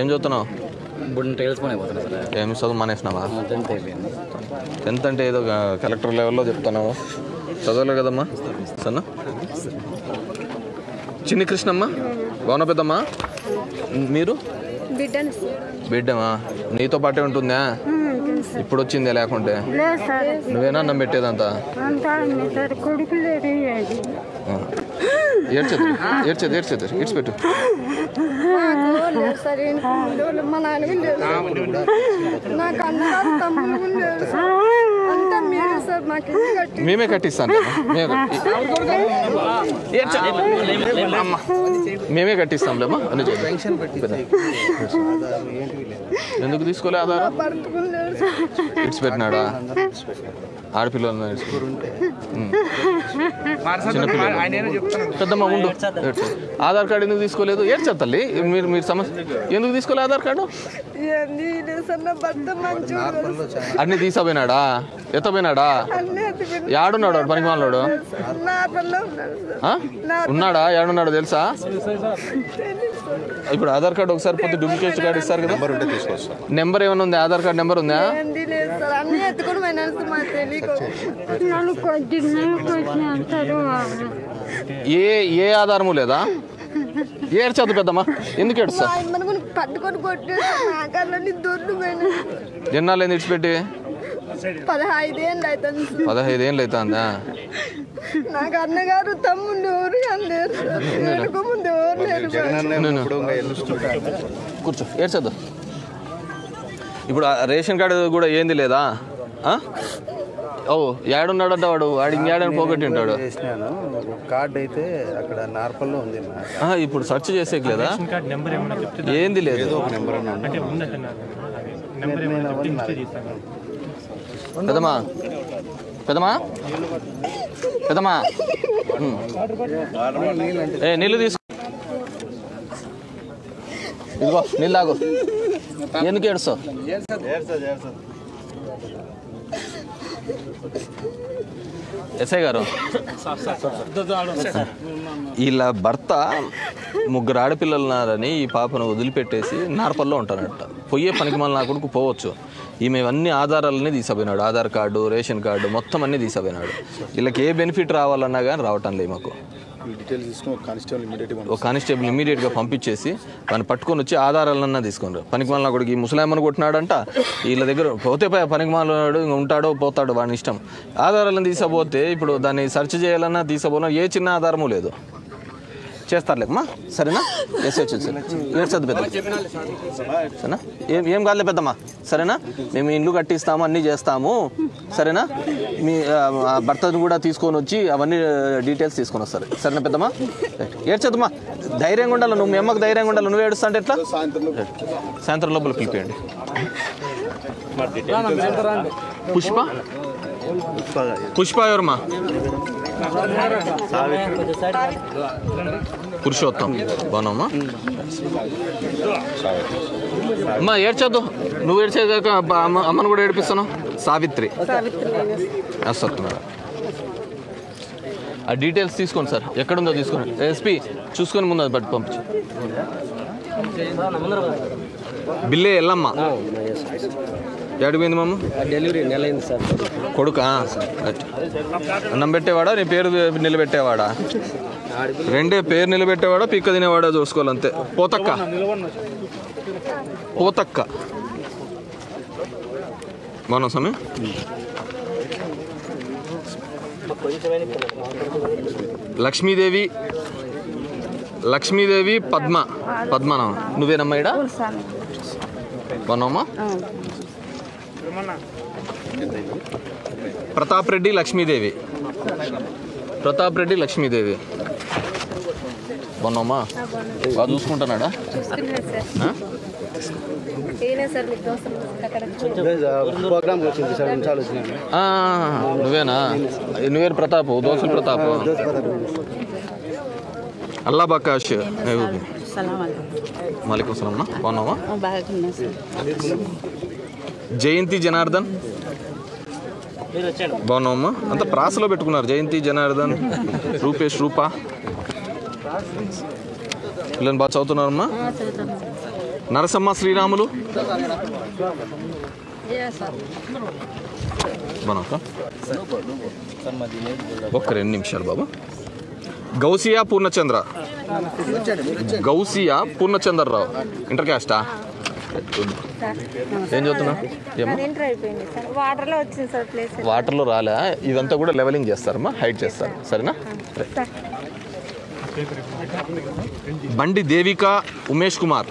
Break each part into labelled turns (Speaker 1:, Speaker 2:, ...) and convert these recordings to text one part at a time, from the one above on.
Speaker 1: ఏం చదువుతున్నావు
Speaker 2: ఇప్పుడు నేను తెలుసుకొని అయిపోతున్నా సార్
Speaker 1: ఏం చదువు మానేసినావా
Speaker 2: టెన్త్ అయిపోయింది
Speaker 1: టెన్త్ అంటే ఏదో కలెక్టర్ లెవెల్లో చెప్తున్నావు చదవలే కదమ్మా సన్న చిన్ని కృష్ణమ్మ బాగున్నా పెద్దమ్మా మీరు
Speaker 3: బిడ్డను
Speaker 1: బిడ్డమా నీతో పాటే ఉంటుందా ఇప్పుడు వచ్చిందే లేకుంటే
Speaker 3: లేదు సార్
Speaker 1: నువ్వేనా అన్నం పెట్టేదంతా
Speaker 3: అంతా సార్ కొడుకు లేడు అది
Speaker 1: ఆ. ఏడ్చదు ఏడ్చదు ఏడ్చదు ఇడ్చిపెట్టు
Speaker 3: లేదు సార్ మా నాన్న లేదు నాకు అన్నగారు తమ్ముడు లేదు సార్ అంతా మీరే సార్ మాకు ఇల్లు కట్టి
Speaker 1: మేమే కట్టిస్తాను కదా. మేమే ఏడ్చ- అమ్మ. మేమే కట్టిస్తాంలేమ్మా అని చెప్పి ఎందుకు తీసుకోలే ఆధారం
Speaker 3: భర్తకులు లేదు సార్
Speaker 1: ఇడ్స్ పెట్టినాడా ఆడపిల్లలు పెద్దమ్మ ఉండు ఏడ్చు. ఆధార్ కార్డు ఎందుకు తీసుకోలేదు ఏడ్చా తల్లి మీరు మీరు సమస్య ఎందుకు తీసుకోలే ఆధార్ కార్డు
Speaker 3: ఏంది లేదు సార్ నా భర్త మంచోడు
Speaker 1: అన్ని తీసపోయినాడా ఎత్తపోయినాడా
Speaker 3: అన్నీ ఎత్తుకుని
Speaker 1: యాడున్నాడు వాడు పనికి వాళ్ళోడు
Speaker 3: నా పనిలో ఉన్నాడు సార్
Speaker 1: ఆ? ఉన్నాడా ఏడున్నాడో తెలుసా ఇప్పుడు ఆధార్ కార్డు ఒకసారి పోతే డూప్లికేట్ కార్డు ఇస్తారు కదా నెంబర్ ఏమైనా ఉంది ఆధార్ కార్డు నెంబర్ ఉందా
Speaker 3: ఏంది లేదు సార్ అన్నీ ఎత్తుకొని పోయినాడు సార్ మాకు తెలియక
Speaker 4: నన్ను కొద్దిగా కొంచెం అంటారు
Speaker 1: ఏ ఏ ఆధారము లేదా ఏడ్చదు పెద్దమ్మా ఎందుకు ఏడుస్తా
Speaker 3: మా అమ్మని పట్టుకొని కొట్టాడు నా కళ్ళని దొర్లు పోయినాడు
Speaker 1: ఎన్నాళ్ళు ఏంది ఇడిచిపెట్టి
Speaker 3: పదహైదు ఏళ్ళు అవుతుంది సార్.
Speaker 1: పదహైదు ఏళ్ళు అవుతుందా
Speaker 3: నాకు అన్నగారు తమ్ముడు ఎవరు కానీ లేరు సార్. వెనుక ముందు ఎవరు లేరు
Speaker 1: కూర్చో ఏడ్చద్దు ఇప్పుడు ఆ రేషన్ కార్డు కూడా ఏంది లేదా ఆ? ఓ ఏడున్నాడంట వాడు వాడు ఇంకేడని పోగొట్టి ఉంటాడు
Speaker 5: చేసినాను కార్డ్ అయితే అక్కడ నార్పల్లో ఉంది నా
Speaker 1: ఆ, ఇప్పుడు సెర్చ్ చేసేకి లేదా
Speaker 6: కార్డ్ నెంబర్ ఏమన్నా చెప్తే
Speaker 1: ఏంది లేదు
Speaker 5: నెంబర్
Speaker 6: అంటే ఉందంటున్నారు నెంబర్ ఏమన్నా చెప్తే ఇన్స్టా చేస్తాను
Speaker 1: పెద్దమా పెద్దమా పెద్దమా ఉమ్. ఏ నీళ్ళు తీసుకో ఇదిగో నీళ్ళు తాగు ఎందుకు ఏడుస్తావు ఎస్ఐ గారు వీళ్ళ భర్త ముగ్గురు ఆడపిల్లలు ఉన్నారని ఈ పాపను వదిలిపెట్టేసి నార్పల్లో ఉంటారంట పోయే పనికి మళ్ళీ నా కొడుకు పోవచ్చు ఈమె అన్ని ఆధారాలన్నీ తీసపోయినాడు ఆధార్ కార్డు రేషన్ కార్డు మొత్తం అన్నీ తీసపోయినాడు వీళ్ళకి ఏ బెనిఫిట్ రావాలన్నా కానీ రావటం లేదు మాకు
Speaker 5: ఈ డీటెయిల్స్ తీసుకుని ఒక కానిస్టేబుల్ ఇమీడియట్గా
Speaker 1: ఒక కానిస్టేబుల్ ఇమీడియట్గా పంపించేసి వాడిని పట్టుకొని వచ్చి ఆధారాలన్నా తీసుకున్నారు పనికి మాలిన కొడుకు ఈ ముసలామని కొట్టినాడంట వీళ్ళ దగ్గర పోతే పోయా పనికి మాలినాడు ఇంకా ఉంటాడో పోతాడో వాడిని ఇష్టం ఆధారాలను తీసపోతే ఇప్పుడు దాన్ని సెర్చ్ చేయాలన్నా తీసపోనా ఏ చిన్న ఆధారము లేదు చేస్తారులేమ్మా సరేనా ఎస్ వచ్చేసి ఏడ్చద్దు పెద్ద సరేనా ఏం ఏం కాదులే పెద్దమ్మా సరేనా మేము ఇల్లు కట్టిస్తాము అన్నీ చేస్తాము సరేనా మీ ఆ, ఆ భర్తను కూడా తీసుకొని వచ్చి అవన్నీ డీటెయిల్స్ తీసుకొని వస్తారు సరేనా పెద్దమ్మా ఏడ్చద్దమ్మా ధైర్యంగా ఉండాలి నువ్వు మీ అమ్మకు ధైర్యంగా ఉండాలి నువ్వు ఏడుస్తా అంటే ఎట్లా సాయంత్రం లోపల పిలిపేయండి పుష్ప పుష్ప ఎవరమ్మా పురుషోత్తం బాగున్నామ్మా అమ్మా ఏడ్చొద్దు నువ్వు ఏడ్చేదాకా అబ్బా, అమ్మ అమ్మను కూడా ఏడిపిస్తాను సావిత్రి వస్తున్నారు ఆ డీటెయిల్స్ తీసుకోండి సార్ ఎక్కడుందో తీసుకోండి ఎస్పీ చూసుకొని ముందు అది పట్టు పంపించు బిల్లే ఎల్లమ్మ ఏడిపోయింది మామ
Speaker 2: డెలివరీ నెల అయింది సార్
Speaker 1: కొడుకా రైట్. అన్నం పెట్టేవాడా నీ పేరు నిలబెట్టేవాడా రెండే పేరు నిలబెట్టేవాడా పిక్క తినేవాడా చూసుకోవాలి అంతే పోతక్క పోతక్క బాగున్నా సమయం లక్ష్మీదేవి లక్ష్మీదేవి పద్మ పద్మనామ నువ్వేనమ్మా ఇడా బాగున్నావమ్మా ప్రతాప్ రెడ్డి లక్ష్మీదేవి ప్రతాప్ రెడ్డి లక్ష్మీదేవి బాగున్నావమ్మా బాగా చూసుకుంటున్నాడా ఆ?
Speaker 3: ఈయన సార్ మీకు దోశ అక్కడ
Speaker 5: ప్రోగ్రామ్ వచ్చింది సార్ నిమిషాలు వచ్చినాను
Speaker 1: ఆ, నువ్వేనా నువ్వేరు ప్రతాప్ దోసులు ప్రతాప్ అల్లా బకాష్ మాలికం సలాం బాగున్నావా
Speaker 4: బాగున్నా సార్
Speaker 1: జయంతి జనార్దన్ బాగున్నావమ్మా అంత ప్రాసలో పెట్టుకున్నారు జయంతి జనార్దన్ రూపేష్ రూప పిల్లలు బాగా చదువుతున్నారమ్మా నరసమ్మ శ్రీరాములు మనక ఒక్క రెండు నిమిషాలు బాబు గౌసియా పూర్ణచంద్ర గౌసియా పూర్ణచంద్రరావు ఇంటర్ క్యాస్టా ఏం చదువుతున్నా ఏమో
Speaker 4: ఇంటర్ అయిపోయింది సార్ వాటర్లో వచ్చింది సార్ ప్లేస్
Speaker 1: వాటర్లో రాలే ఇదంతా కూడా లెవెలింగ్ చేస్తారమ్మా హైట్ చేస్తారు సరేనా రైట్. బండి దేవిక ఉమేష్ కుమార్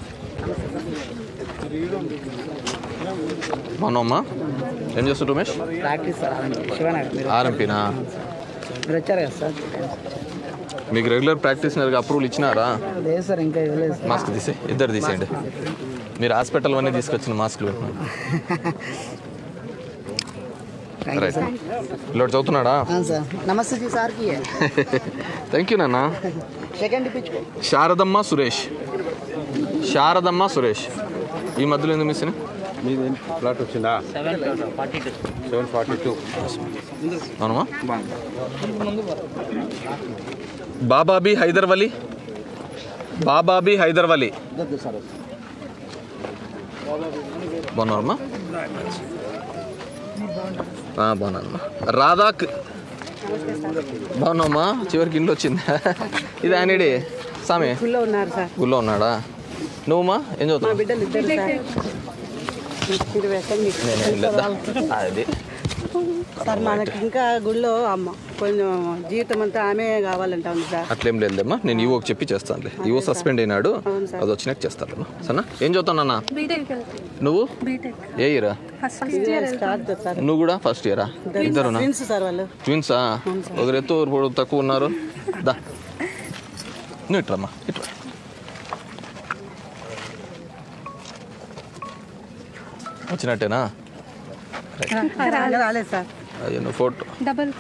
Speaker 1: బాగున్నావమ్మా ఏం చేస్తుంటు ఉమేష్
Speaker 2: ప్రాక్టీస్ సార్ శివనగర్ మీరు
Speaker 1: ఆర్ఎంపీనా
Speaker 2: మీరు వచ్చారు కదా సార్
Speaker 1: మీకు రెగ్యులర్ ప్రాక్టీస్ అప్రూవల్ ఇచ్చినారా
Speaker 2: లేదు సార్ ఇంకా ఇవ్వలేదు సార్
Speaker 1: మాస్క్ తీసే ఇద్దరు తీసేయండి మీరు హాస్పిటల్ అన్నీ తీసుకొచ్చిన మాస్క్లు రైట్ పిల్లోడు చదువుతున్నాడా
Speaker 2: సార్ నమస్తే జీ సార్కి
Speaker 1: థ్యాంక్ యూ నాన్న
Speaker 2: సెకండ్ ఇప్పించుకో
Speaker 1: శారదమ్మ సురేష్ శారదమ్మ సురేష్ ఈ మధ్యలో ఎందుకు మిస్
Speaker 5: మీది ప్లాట్ వచ్చిందా సెవెన్ ఫార్టీ టూ
Speaker 1: అవునమ్మా బాబాబీ హైదర్ వలి బాబాబీ హైదర్ వలి బాగున్నారమ్మా ఆ, బాగున్నానమ్మా రాధా క్- బాగున్నావమ్మా చివరికి ఇంట్లో వచ్చింది ఇది ఆయనడి సామి
Speaker 7: స్కూల్లో ఉన్నారు సార్
Speaker 1: ఊళ్ళో ఉన్నాడా నువ్వుమా ఏం చదువుతున్నావు
Speaker 7: బిడ్డలు ఇద్దరు సార్ మీరు పెట్టండి
Speaker 1: నేను వెళ్ళొద్దా అది
Speaker 7: సార్ మనకి ఇంకా గుళ్ళో అమ్మ కొంచెం జీవితం అంతా ఆమె కావాలంట ఉంది సార్
Speaker 1: అట్లేం లేదమ్మా నేను ఈవోకి చెప్పి చేస్తానులే ఈవో సస్పెండ్ అయినాడు అది వచ్చినాక చేస్తాను సరేనా ఏం చదువుతానన్నా నువ్వు ఏ ఇయరా
Speaker 7: స్టార్ట్ సార్
Speaker 1: నువ్వు కూడా ఫస్ట్ ఇయరా ఇద్దరునా
Speaker 7: ఫ్రెండ్స్ సార్ వాళ్ళు
Speaker 1: ట్విన్సా ఒకరు ఎత్తు ఒకరు పొడవు తక్కువ ఉన్నారు దా నువ్వు ఇట్రమ్మా ఇట్రా వచ్చినట్టేనా
Speaker 7: రాలేదు సార్
Speaker 1: అయ్యో నువ్వు ఫోటో
Speaker 4: డబల్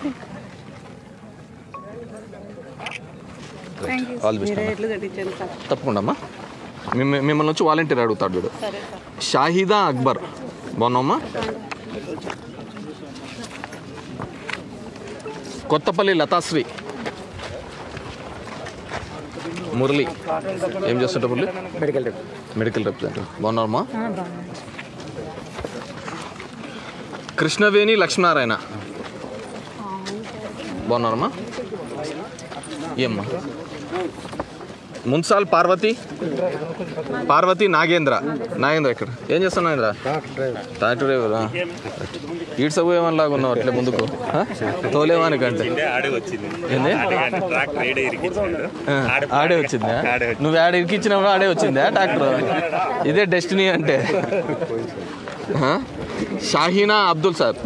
Speaker 1: ఆల్ బెస్ట్
Speaker 7: రేట్లు కట్టించండి సార్
Speaker 1: తప్పకుండా అమ్మా మిమ్మ- మిమ్మల్ని వచ్చి వాలంటీర్ అడుగుతాడు చూడు షాహిదా అక్బర్ బాగున్నావమ్మా కొత్తపల్లి లతాశ్రీ మురళి ఏం చేస్తుంటా మురళి
Speaker 2: మెడికల్ రేపు
Speaker 1: మెడికల్ రిప్రజెంటేటివ్ బాగున్నారమ్మా కృష్ణవేణి లక్ష్మీనారాయణ బాగున్నారమ్మా ఏమ్మా మున్సాల్ పార్వతి పార్వతి నాగేంద్ర నాగేంద్ర ఇక్కడ ఏం చేస్తావు నాగేంద్ర ట్రాక్టర్ డ్రైవరా ఈడ్స్ పోయేమనిలాగా ఉన్నావు అట్లే ముందుకు ఆ? తోలేవానికంటే ఏంది ఆ, ఆడే వచ్చిందా నువ్వు ఆడ ఇరికిచ్చినప్పుడు ఆడే వచ్చిందా ట్రాక్టర్ ఇదే డెస్టినీ అంటే ఆ? షాహీనా అబ్దుల్ సాబ్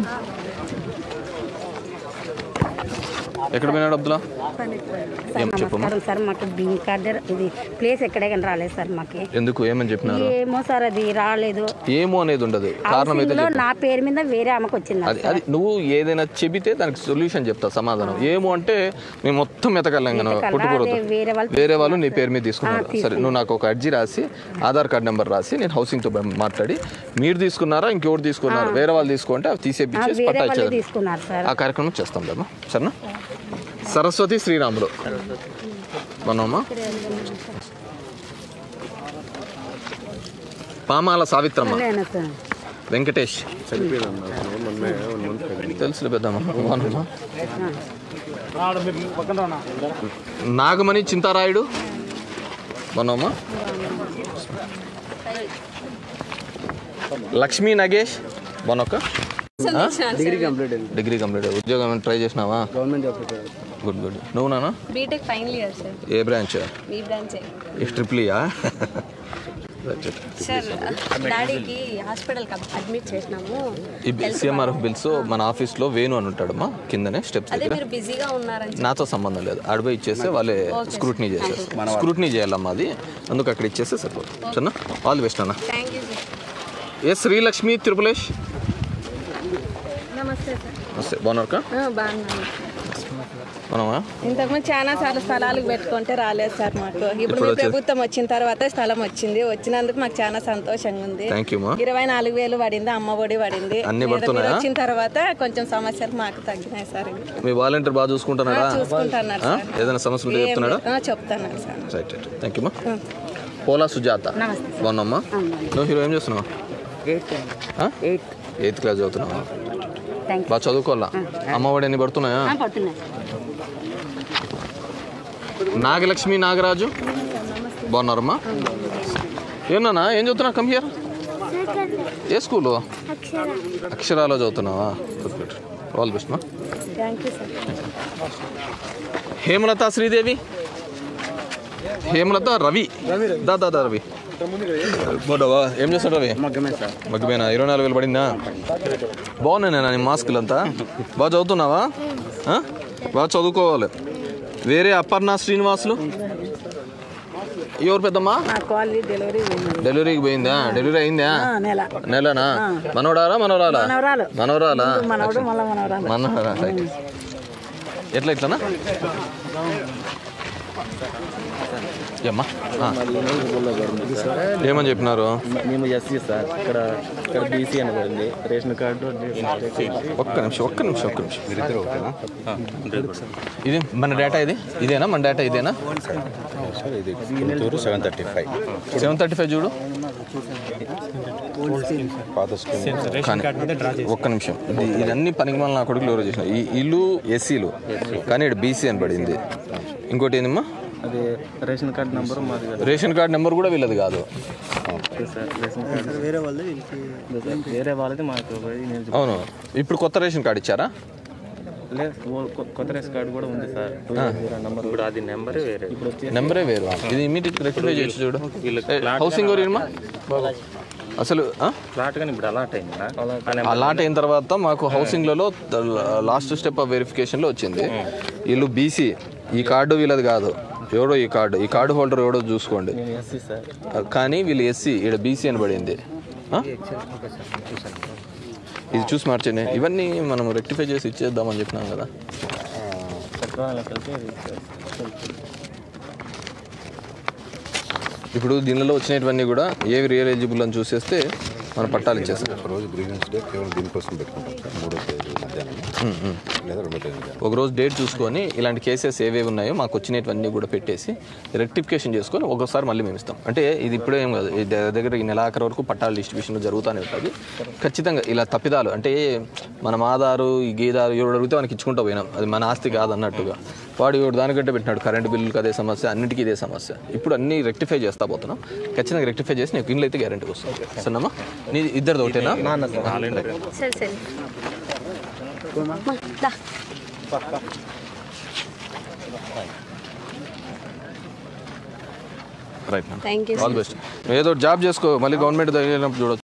Speaker 1: ఎక్కడ పోయినాడు అబ్దుల్లా ఏం చెప్పమ్మా
Speaker 4: నమస్కారం సార్ మాకు బిన్ కార్డ్ ఇది ప్లేస్ ఎక్కడే కానీ రాలేదు సార్ మాకు
Speaker 1: ఎందుకు ఏమని చెప్పినారు
Speaker 4: ఏమో సార్ అది రాలేదు
Speaker 1: ఏమో అనేది ఉండదు కారణం అయితే
Speaker 4: హౌసింగ్లో
Speaker 1: చెప్పు.
Speaker 4: నా పేరు మీద వేరే ఆమెకు వచ్చింది
Speaker 1: అది అది నువ్వు ఏదైనా చెబితే దానికి సొల్యూషన్ చెప్తా సమాధానం ఏమో అంటే మేము మొత్తం మెతకల్లాం కదా
Speaker 4: మెతకాలా?
Speaker 1: పుట్టుకూడదు
Speaker 4: అదే వేరే వాళ్ళు
Speaker 1: వేరే వాళ్ళు నీ పేరు మీద తీసుకున్నారు
Speaker 4: ఆ,
Speaker 1: సరే నువ్వు నాకు ఒక అర్జీ రాసి ఆధార్ కార్డ్ నెంబర్ రాసి నేను హౌసింగ్తో మాట్లాడి మీరు తీసుకున్నారా ఇంకెవరు తీసుకున్నారు వేరే వాళ్ళు తీసుకుంటే అవి
Speaker 4: ఆ,
Speaker 1: తీసేపించేసి
Speaker 4: వేరే
Speaker 1: పట్టా
Speaker 4: వాళ్ళు
Speaker 1: ఇచ్చేది
Speaker 4: తీసుకున్నారు సార్
Speaker 1: ఆ కార్యక్రమం చేస్తాం లేమ్మా సరేనా సరస్వతి శ్రీరాములు మనమ్మా పామాల సావిత్రమ్మ
Speaker 4: లేనా సార్
Speaker 1: వెంకటేష్ తెలుసులే పెద్దమ్మ బాగున్నామ్మా నాగమణి చింతారాయుడు బాగున్నామ్మా లక్ష్మీ నగేష్ బాగున్నాక
Speaker 2: డిగ్రీ కంప్లీట్ అయింది
Speaker 1: డిగ్రీ కంప్లీట్ ఉద్యోగం ఏమైనా ట్రై చేసినావా
Speaker 2: government job prepare
Speaker 1: good good నువ్వు నానా
Speaker 8: బీటెక్ ఫైనల్ ఇయర్ సార్
Speaker 1: ఏ బ్రాంచ్
Speaker 8: మీ బ్రాంచే
Speaker 1: ఈ ట్రిప్లీయా
Speaker 8: సార్ డాడీకి హాస్పిటల్కి అడ్మిట్ చేసినాము
Speaker 1: ఈ సిఎంఆర్ఎఫ్ బిల్స్ మన ఆఫీస్లో వేణు అని ఉంటాడమ్మా కిందనే స్టెప్స్
Speaker 8: అదే
Speaker 1: దగ్గర
Speaker 8: మీరు బిజీగా ఉన్నారని
Speaker 1: నాతో సంబంధం లేదు అడిపోయి ఇచ్చేస్తే వాళ్ళే స్క్రూట్నీ చేసేస్తారు స్క్రూట్నీ చేయాలమ్మా అది అందుకు అక్కడ ఇచ్చేస్తే సరిపోతుంది సరేనా ఆల్ ది బెస్ట్ అన్న
Speaker 8: థ్యాంక్ యూ సార్
Speaker 1: ఏ శ్రీలక్ష్మి తిరుపలేష్
Speaker 8: నమస్తే సార్
Speaker 1: వస్తే బాగున్నారుకా
Speaker 8: బాగున్నాను
Speaker 1: మనమా
Speaker 8: ఇంతకుముందు చాలా సార్లు స్థలాలకు పెట్టుకుంటే రాలేదు సార్ మాకు ఇప్పుడు మీ ప్రభుత్వం వచ్చిన తర్వాత స్థలం వచ్చింది వచ్చినందుకు మాకు చాలా సంతోషంగా ఉంది
Speaker 1: థ్యాంక్ యూ మా
Speaker 8: ఇరవై నాలుగు వేలు పడింది అమ్మ ఒడి పడింది
Speaker 1: అన్నీ
Speaker 8: మీరు-
Speaker 1: పడుతున్నాయా?
Speaker 8: మీరు వచ్చిన తర్వాత కొంచెం సమస్యలు మాకు తగ్గినాయి సార్
Speaker 1: మీ వాలంటీర్ బాగా చూసుకుంటున్నాడా
Speaker 8: చూసుకుంటున్నారు
Speaker 1: ఆ?
Speaker 8: సార్
Speaker 1: ఏదైనా సమస్య ఉంటే చెప్తున్నాడా
Speaker 8: ఆ, చెప్తున్నాను sir
Speaker 1: right right thank you మా పోలా సుజాత
Speaker 4: నమస్తే
Speaker 1: బాగున్నామ్మా నువ్వు హీరో ఏం చేస్తున్నావు ఆ?
Speaker 4: ఎయిత్
Speaker 1: ఎయిత్ క్లాస్ చదువుతున్నావా
Speaker 4: థ్యాంక్
Speaker 1: బాగా చదువుకోవాలా అమ్మఒడి ఎన్ని పడుతున్నాయా
Speaker 4: యూ పడుతున్నాయి
Speaker 1: నాగలక్ష్మి నాగరాజు బాగున్నారమ్మా ఏమన్నా ఏం చదువుతున్నావు కమ్ హియర్ ఏ స్కూలు అక్షరాలో చదువుతున్నావా గుడ్ గుడ్ ఆల్ బెస్ట్ మా
Speaker 4: thank you sir
Speaker 1: Hemalatha Sridevi Hemalatha Ravi దా దా దా రవి బాగున్నావా ఏం చేస్తాడు రవి
Speaker 2: మగ్గమే సార్
Speaker 1: మగ్గిపోయినా ఇరవై నాలుగు వేలు పడిందా బాగున్నాయి నేను మాస్కులు అంతా బాగా చదువుతున్నావా ఆ? బాగా చదువుకోవాలి వేరే అపర్ణ శ్రీనివాసులు ఎవరు పెద్దమ్మా
Speaker 7: నా కాలనీ డెలివరీ
Speaker 1: డెలివరీకి పోయిందా డెలివరీ అయిందా
Speaker 7: నెల
Speaker 1: నెలనా మనవడారా మనవరాలా
Speaker 7: మనవరాలు.
Speaker 1: మనవరాలా
Speaker 7: మనవడు మళ్ళీ మనవరాలు
Speaker 1: మనవరా రైట్ ఎట్లా ఇట్లనా ఏమ్మా ఆ. ఏమని చెప్పినారు
Speaker 6: మేము ఎస్సీ సార్ ఇక్కడ ఇక్కడ బీసీ అని పడింది రేషన్ కార్డు
Speaker 1: ఒక్క నిమిషం ఒక్క నిమిషం ఒక్క నిమిషం ఇది మన డేటా ఇది ఇదేనా మన డేటా ఇదేనా
Speaker 5: seven thirty five
Speaker 1: seven thirty five చూడు
Speaker 5: పాత స్కూల్
Speaker 1: కానీ ఒక్క నిమిషం ఇది ఇదన్నీ పనికి మళ్ళీ నా కొడుకులు ఎవరో చేసిన ఈ ఇల్లు ఎస్సీలు కానీ ఇక్కడ బీసీ అని పడింది ఇంకోటి ఏందమ్మా
Speaker 6: అది రేషన్ కార్డు నెంబర్ మాది కదా
Speaker 1: రేషన్ కార్డ్ నెంబర్ కూడా వీళ్ళది కాదు
Speaker 6: సార్ రేషన్ కార్డు వేరే వాళ్ళది వేరే వాళ్ళది మాకు నేను
Speaker 1: అవును ఇప్పుడు కొత్త రేషన్ కార్డు ఇచ్చారా
Speaker 6: లేదు ఓ- కొ- కొత్త రేషన్ కార్డు కూడా ఉంది సార్ వేరే నెంబర్ ఇప్పుడు అది నెంబర్ వేరే ఇప్పుడు వచ్చి
Speaker 1: నెంబరే వేరు ఇది ఇమీడియట్ రెక్టిఫై చేయొచ్చు చూడు ఏ, హౌసింగ్ ఓరియమ్మా అసలు ఆ?
Speaker 6: ఫ్లాట్ కానీ ఇప్పుడు అలాట్ అయిందా
Speaker 1: అలాట్ అయిన తర్వాత మాకు హౌసింగ్లలో లాస్ట్ స్టెప్ ఆఫ్ వెరిఫికేషన్లో వచ్చింది వీళ్ళు బీసీ ఈ కార్డు వీళ్ళది కాదు ఎవడో ఈ కార్డు ఈ కార్డు హోల్డర్ ఎవడో చూసుకోండి
Speaker 6: నేను ఎస్సీ సార్
Speaker 1: ఆ, కానీ వీళ్ళు ఎస్సీ ఇక్కడ బీసీ అని పడింది ఆ? ఇది చూసి మార్చండి ఇవన్నీ మనం రెక్టిఫై చేసి ఇచ్చేద్దామని చెప్పినాం కదా
Speaker 6: సచివాలయం కలిసి
Speaker 1: ఇప్పుడు దీనిలో వచ్చినటువన్నీ కూడా ఏవి రియల్ ఎలిజిబుల్ అని చూసేస్తే మనం పట్టాలు ఇచ్చేస్తాం
Speaker 5: రోజు గ్రీవెన్స్ డే కేవలం దీనికోసం పెట్టుకుంటాం సార్ మూడో తేదీ మధ్యాహ్నం లేదా రెండో తేదీ మధ్యాహ్నం
Speaker 1: ఒక రోజు డేట్ చూసుకొని ఇలాంటి కేసెస్ ఏవేవి ఉన్నాయో మాకు వచ్చినటువన్నీ కూడా పెట్టేసి రెక్టిఫికేషన్ చేసుకొని ఒక్కొక్కసారి మళ్ళీ మేము ఇస్తాం అంటే ఇది ఇప్పుడే ఏం కాదు ఈ దగ్గర దగ్గర ఈ నెలాఖరు వరకు పట్టాల డిస్ట్రిబ్యూషన్ జరుగుతూనే ఉంటుంది ఖచ్చితంగా ఇలా తప్పిదాలు అంటే మనం ఆధారు ఈ గీదారు ఎవరు అడిగితే మనకి ఇచ్చుకుంటూ పోయినాం అది మన ఆస్తి కాదన్నట్టుగా వాడు ఎవడు దానికంటే పెట్టినాడు కరెంట్ బిల్లుకి అదే సమస్య అన్నిటికీ ఇదే సమస్య ఇప్పుడు అన్ని రెక్టిఫై చేస్తా పోతున్నాం ఖచ్చితంగా రెక్టిఫై చేసి నీకు ఇంట్లో అయితే గ్యారెంటీ వస్తుంది సరేనమ్మా నీ ఇద్దరిది ఒకటేనా
Speaker 4: సరే సరే దా
Speaker 1: right
Speaker 8: thank you
Speaker 1: all best ఏదో జాబ్ చేసుకో మళ్ళీ గవర్నమెంట్ దగ్గర చూడొచ్చు